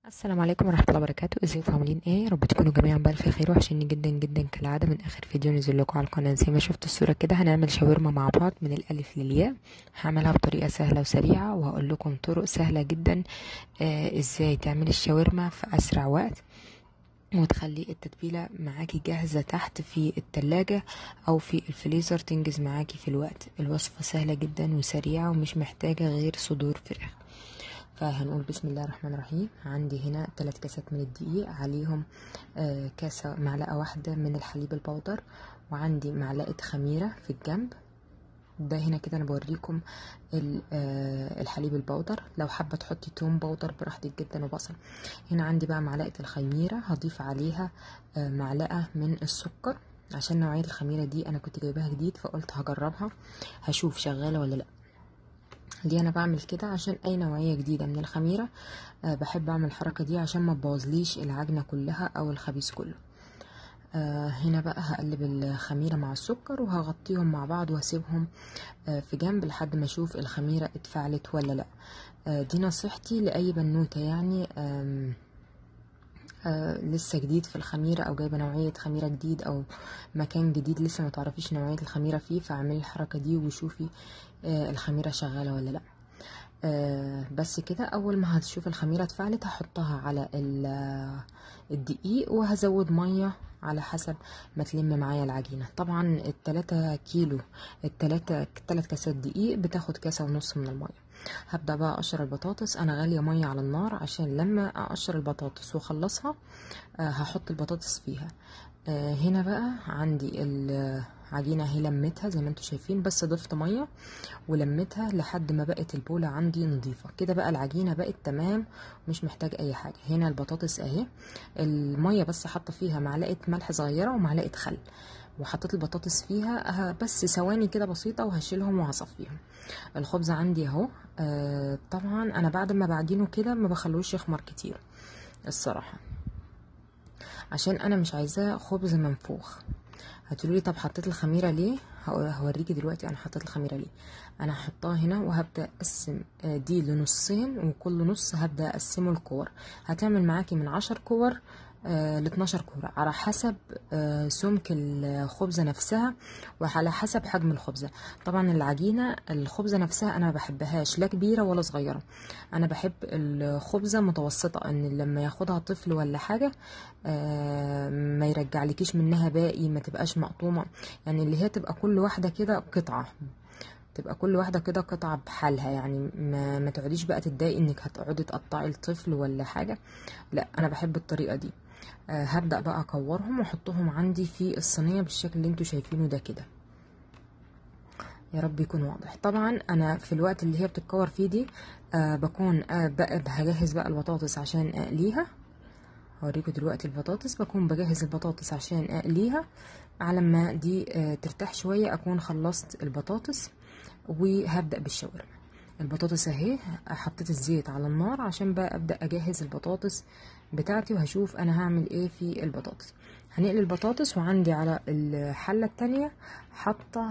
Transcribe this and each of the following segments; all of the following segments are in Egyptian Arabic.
السلام عليكم ورحمة الله وبركاته ازيكم عاملين ايه يا رب تكونوا جميعا بألف خير وحشني جدا جدا كالعادة من اخر فيديو نزل لكم على القناة زي ما شفتوا الصورة كده هنعمل شاورما مع بعض من الالف للياء هعملها بطريقة سهلة وسريعة وهقول لكم طرق سهلة جدا آه ازاي تعملي الشاورما في اسرع وقت وتخلي التتبيلة معاكي جاهزة تحت في التلاجة أو في الفريزر تنجز معاكي في الوقت الوصفة سهلة جدا وسريعة ومش محتاجة غير صدور فراخ فهنقول بسم الله الرحمن الرحيم عندي هنا ثلاث كاسات من الدقيق عليهم آه كاسة معلقة واحدة من الحليب البودر وعندي معلقة خميرة في الجنب ده هنا كده انا بوريكم الحليب البودر لو حابه تحطي توم بودر براحتك جدا وبصل هنا عندي بقى معلقه الخميره هضيف عليها معلقه من السكر عشان نوعيه الخميره دي انا كنت جايباها جديد فقلت هجربها هشوف شغاله ولا لا دي انا بعمل كده عشان اي نوعيه جديده من الخميره أه بحب اعمل الحركه دي عشان ما تبوظليش العجنه كلها او الخبيز كله أه هنا بقى هقلب الخميره مع السكر وهغطيهم مع بعض وهسيبهم أه في جنب لحد ما اشوف الخميره اتفعلت ولا لا دي نصيحتي لاي بنوته يعني آه لسه جديد في الخميرة أو جايبة نوعية خميرة جديد أو مكان جديد لسه ما تعرفيش نوعية الخميرة فيه فاعملي الحركة دي وشوفي آه الخميرة شغالة ولا لأ آه بس كده أول ما هتشوف الخميرة اتفعلت هحطها على الدقيق وهزود مية على حسب ما تلم معايا العجينة طبعا التلاتة كيلو التلاتة تلات كاسات دقيق بتاخد كاسة ونص من المية هبدأ بقى أقشر البطاطس أنا غالية مية على النار عشان لما أقشر البطاطس وأخلصها أه هحط البطاطس فيها أه هنا بقى عندي العجينة هي لمتها زي ما انتوا شايفين بس ضفت مية ولمتها لحد ما بقت البولة عندي نظيفة كده بقى العجينة بقت تمام مش محتاج أي حاجة هنا البطاطس أهي المية بس حاطة فيها معلقة ملح صغيرة ومعلقة خل وحطيت البطاطس فيها بس ثواني كده بسيطه وهشيلهم وهصفيهم الخبز عندي اهو آه طبعا انا بعد ما بعجنه كده ما بخلوش يخمر كتير الصراحه عشان انا مش عايزاه خبز منفوخ هتقولي طب حطيت الخميره ليه هوريكي دلوقتي انا حطيت الخميره ليه انا هحطها هنا وهبدا اقسم دي لنصين وكل نص هبدا اقسمه لكور هتعمل معاكي من عشر كور ل 12 كورة على حسب سمك الخبزة نفسها وعلى حسب حجم الخبزة طبعا العجينة الخبزة نفسها أنا ما بحبهاش لا كبيرة ولا صغيرة أنا بحب الخبزة متوسطة إن لما ياخدها طفل ولا حاجة ما يرجعلكيش منها باقي ما تبقاش مقطومة يعني اللي هي تبقى كل واحدة كده قطعة تبقى كل واحده كده قطعه بحالها يعني ما, ما تقعديش بقى تتضايقي انك هتقعدي تقطعي الطفل ولا حاجه لا انا بحب الطريقه دي أه هبدا بقى اكورهم واحطهم عندي في الصينيه بالشكل اللي انتوا شايفينه ده كده يا رب يكون واضح طبعا انا في الوقت اللي هي بتتكور فيه دي أه بكون أه بقى هجهز بقى البطاطس عشان اقليها هوريكم دلوقتي البطاطس بكون بجهز البطاطس عشان اقليها على ما دي ترتاح شويه اكون خلصت البطاطس وهبدا بالشاورما البطاطس اهي حطيت الزيت على النار عشان بقى ابدا اجهز البطاطس بتاعتي وهشوف انا هعمل ايه في البطاطس هنقلي البطاطس وعندي على الحله التانية حاطه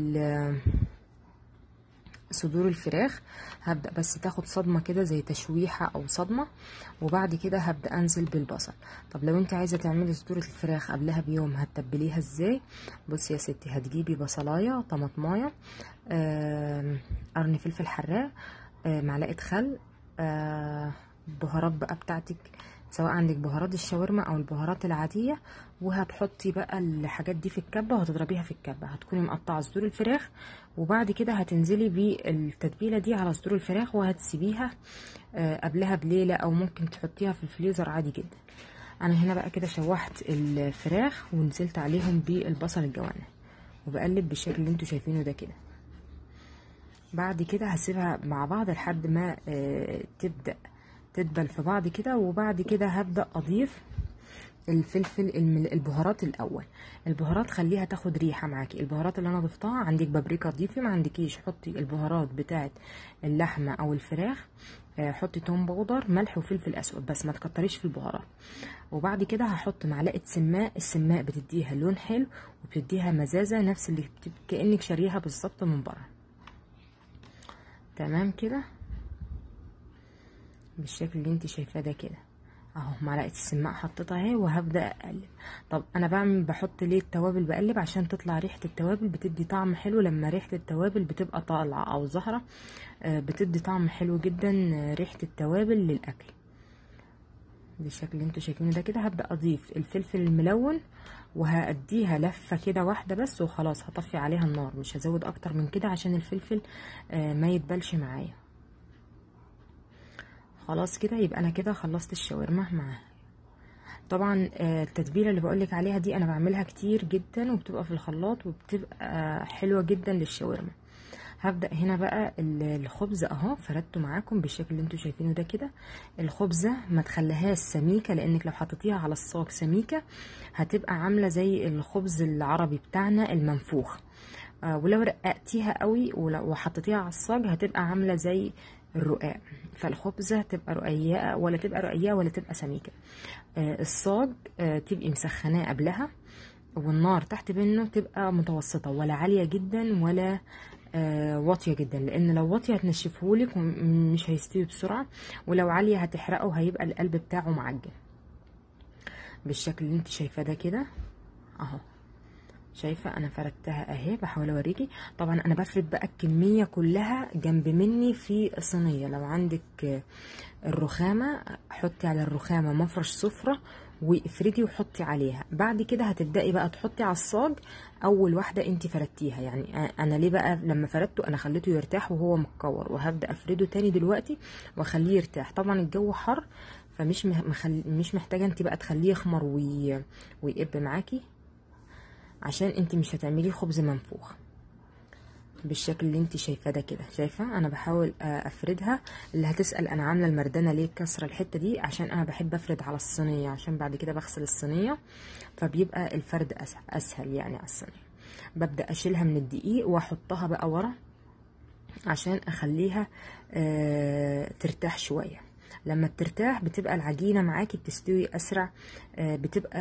صدور الفراخ هبدا بس تاخد صدمه كده زي تشويحه او صدمه وبعد كده هبدا انزل بالبصل طب لو انت عايزه تعملي صدور الفراخ قبلها بيوم هتتبليها ازاي بصي يا ستي هتجيبي بصلايه طماطمايه آه قرن فلفل حراق آه معلقه خل آه بهارات بقى بتاعتك سواء عندك بهارات الشاورما او البهارات العاديه وهتحطي بقى الحاجات دي في الكبه وهتضربيها في الكبه هتكوني مقطعه صدور الفراخ وبعد كده هتنزلي بالتتبيله دي على صدور الفراخ وهتسيبيها قبلها بليله او ممكن تحطيها في الفريزر عادي جدا انا هنا بقى كده شوحت الفراخ ونزلت عليهم بالبصل الجوانح وبقلب بالشكل اللي انتوا شايفينه ده كده بعد كده هسيبها مع بعض لحد ما تبدا تدبل في بعض كده وبعد كده هبدا اضيف الفلفل البهارات الاول البهارات خليها تاخد ريحه معاكي البهارات اللي انا ضفتها عندك بابريكا ضيفي ما عندكيش حطي البهارات بتاعه اللحمه او الفراخ حطي توم بودر ملح وفلفل اسود بس ما تكتريش في البهارات وبعد كده هحط معلقه سماق السماق بتديها لون حلو وبتديها مزازه نفس اللي كانك شاريها بالظبط من بره تمام كده بالشكل اللي انت شايفاه ده كده اهو معلقه السماق حطيتها اهي وهبدا اقلب طب انا بعمل بحط ليه التوابل بقلب عشان تطلع ريحه التوابل بتدي طعم حلو لما ريحه التوابل بتبقى طالعه او ظاهره آه، بتدي طعم حلو جدا آه، ريحه التوابل للاكل بالشكل اللي انتوا شايفينه ده كده هبدا اضيف الفلفل الملون وهأديها لفة كده واحدة بس وخلاص هطفي عليها النار مش هزود اكتر من كده عشان الفلفل آه، ما يتبلش معايا خلاص كده يبقى انا كده خلصت الشاورما معاها طبعا آه، التتبيله اللي بقولك عليها دي انا بعملها كتير جدا وبتبقى في الخلاط وبتبقى حلوه جدا للشاورما هبدا هنا بقى ال- الخبز اهو فردته معاكم بالشكل اللي انتوا شايفينه ده كده الخبزه ما تخليهاش سميكه لانك لو حطيتيها على الصاج سميكه هتبقى عامله زي الخبز العربي بتاعنا المنفوخ آه، ولو رققتيها قوي ولو وحطيتيها على الصاج هتبقى عامله زي الرقاق فالخبزه تبقى رقيقه ولا تبقى رقيقه ولا تبقى سميكه آه، الصاج آه، تبقي مسخناه قبلها والنار تحت منه تبقى متوسطه ولا عاليه جدا ولا آه، واطيه جدا لان لو واطيه هتنشفهولك ومش هيستوي بسرعه ولو عاليه هتحرقه هيبقى القلب بتاعه معجن بالشكل اللي انت شايفاه ده كده اهو شايفه انا فردتها اهي بحاول اوريكي طبعا انا بفرد بقى الكميه كلها جنب مني في صينيه لو عندك آه، الرخامه حطي على الرخامه مفرش سفره وافردي وحطي عليها بعد كده هتبداي بقى تحطي على الصاج اول واحده انت فردتيها يعني انا ليه بقى لما فردته انا خليته يرتاح وهو متكور وهبدا افرده تاني دلوقتي واخليه يرتاح طبعا الجو حر فمش مه- مخل... مش محتاجه انت بقى تخليه يخمر وي... ويقب معاكي عشان انت مش هتعملي خبز منفوخ بالشكل اللي انت شايفاه ده كده شايفه انا بحاول آه، افردها اللي هتسال انا عامله المردانه ليه كسره الحته دي عشان انا بحب افرد على الصينيه عشان بعد كده بغسل الصينيه فبيبقى الفرد اسهل, أسهل يعني على الصينيه ببدا اشيلها من الدقيق واحطها بقى ورا عشان اخليها آه ترتاح شويه لما بترتاح بتبقى العجينه معاكي بتستوي اسرع آه بتبقى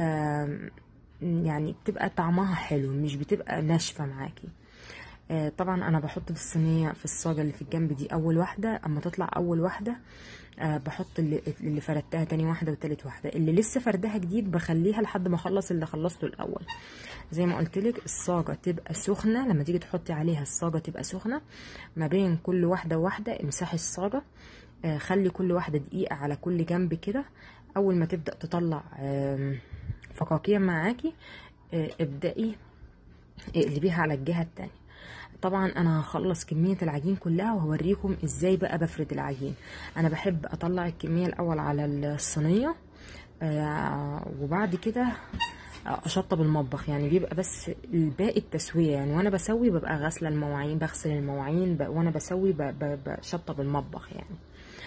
يعني بتبقى طعمها حلو مش بتبقى ناشفه معاكي آه طبعا انا بحط في الصينيه في الصاجه اللي في الجنب دي اول واحده اما تطلع اول واحده آه بحط اللي, اللي فردتها تاني واحده وتالت واحده اللي لسه فردها جديد بخليها لحد ما اخلص اللي خلصته الاول زي ما قلت لك الصاجه تبقى سخنه لما تيجي تحطي عليها الصاجه تبقى سخنه ما بين كل واحده وواحده امسحي الصاجه آه خلي كل واحده دقيقه على كل جنب كده اول ما تبدا تطلع آم، فقاقيع معاكي آه، ابدأي اقلبيها على الجهة التانية طبعا انا هخلص كمية العجين كلها وهوريكم ازاي بقى بفرد العجين انا بحب اطلع الكمية الاول على الصينية آه، وبعد كده اشطب المطبخ يعني بيبقى بس الباقي التسويه يعني وانا بسوي ببقى غاسله المواعين بغسل المواعين ب... وانا بسوي ب... ب... بشطب المطبخ يعني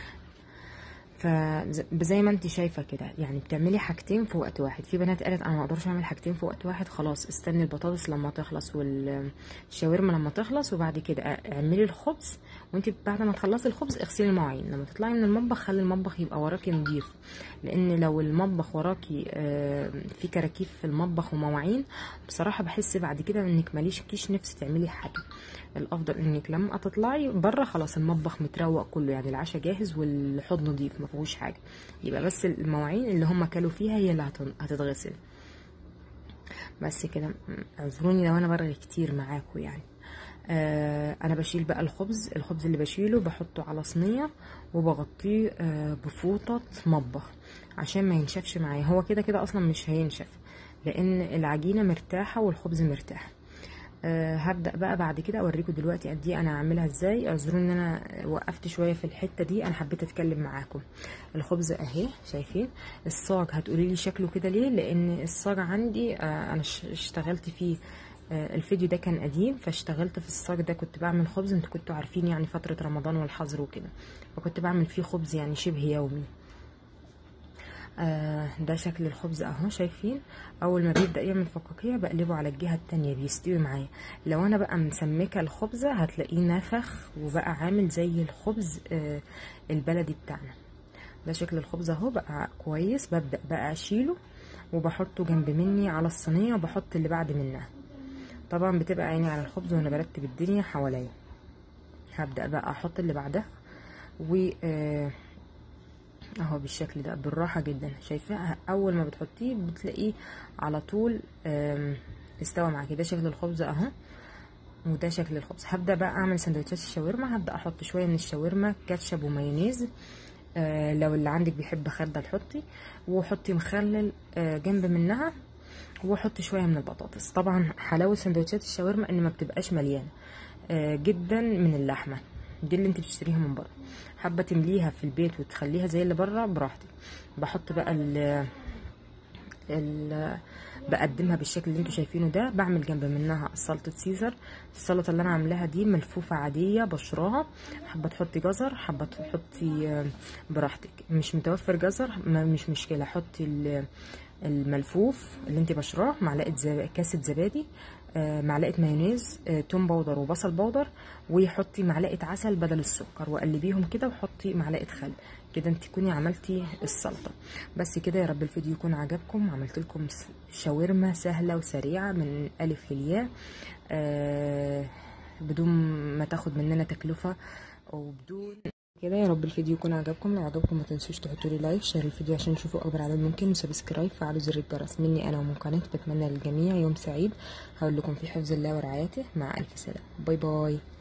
فزي ما انت شايفه كده يعني بتعملي حاجتين في وقت واحد في بنات قالت انا ما اقدرش اعمل حاجتين في وقت واحد خلاص استني البطاطس لما تخلص والشاورما لما تخلص وبعد كده اعملي الخبز وانت بعد ما تخلصي الخبز اغسلي المواعين لما تطلعي من المطبخ خلي المطبخ يبقى وراكي نضيف لان لو المطبخ وراكي آه، في كراكيب في المطبخ ومواعين بصراحه بحس بعد كده انك ماليش كيش نفس تعملي حاجه الافضل انك لما تطلعي بره خلاص المطبخ متروق كله يعني العشاء جاهز والحوض نضيف ما فيهوش حاجه يبقى بس المواعين اللي هم كلوا فيها هي اللي هتن- هتتغسل بس كده اعذروني لو انا برغي كتير معاكم يعني آه انا بشيل بقى الخبز الخبز اللي بشيله بحطه على صينيه وبغطيه آه بفوطه مطبخ عشان ما ينشفش معايا هو كده كده اصلا مش هينشف لان العجينه مرتاحه والخبز مرتاح أه هبدا بقى بعد كده اوريكم دلوقتي قد ايه انا هعملها ازاي اعذروني ان انا وقفت شويه في الحته دي انا حبيت اتكلم معاكم الخبز اهي شايفين الصاج هتقولي لي شكله كده ليه لان الصاج عندي آه انا ش- اشتغلت فيه آه الفيديو ده كان قديم فاشتغلت في الصاج ده كنت بعمل خبز انتوا كنتوا عارفين يعني فتره رمضان والحظر وكده فكنت بعمل فيه خبز يعني شبه يومي آه ده شكل الخبز اهو شايفين اول ما بيبدا يعمل فقاقيع بقلبه على الجهه التانية بيستوي معايا لو انا بقى مسمكه الخبزه هتلاقيه نفخ وبقى عامل زي الخبز آه البلدي بتاعنا ده شكل الخبز اهو بقى كويس ببدا بقى اشيله وبحطه جنب مني على الصينيه وبحط اللي بعد منها طبعا بتبقى عيني على الخبز وانا برتب الدنيا حواليا هبدا بقى احط اللي بعدها و آه اهو بالشكل ده بالراحة جدا شايفاه اول ما بتحطيه بتلاقيه على طول آم، استوى معاكي ده شكل الخبز اهو وده شكل الخبز هبدا بقى اعمل سندوتشات الشاورما هبدا احط شويه من الشاورما كاتشب ومايونيز آه لو اللي عندك بيحب خردل حطي وحطي مخلل آه جنب منها وحطي شويه من البطاطس طبعا حلاوه سندوتشات الشاورما ان ما بتبقاش مليانه آه جدا من اللحمه دي اللي انت بتشتريها من بره حابه تمليها في البيت وتخليها زي اللي بره براحتك بحط بقى ال ال- بقدمها بالشكل اللي انتوا شايفينه ده بعمل جنب منها سلطة سيزر السلطة اللي انا عاملاها دي ملفوفة عادية بشراها حابة تحطي جزر حابة تحطي آه، براحتك مش متوفر جزر ما- مش مشكلة حطي ال- الملفوف اللي انت بشراه معلقة زب... كاسة زبادي آه، معلقة مايونيز آه، توم باودر وبصل باودر وحطي معلقة عسل بدل السكر وقلبيهم كده وحطي معلقة خل كده انت تكوني عملتي السلطة بس كده يا رب الفيديو يكون عجبكم عملت لكم س- شاورما سهلة وسريعة من ألف للياء آه بدون ما تاخد مننا تكلفة وبدون كده يا رب الفيديو يكون عجبكم لو عجبكم ما تنسوش تحطوا لي لايك شير الفيديو عشان يشوفوا اكبر عدد ممكن وسبسكرايب فعلوا زر الجرس مني انا ومن قناتي بتمنى للجميع يوم سعيد هقول لكم في حفظ الله ورعايته مع الف سلامه باي باي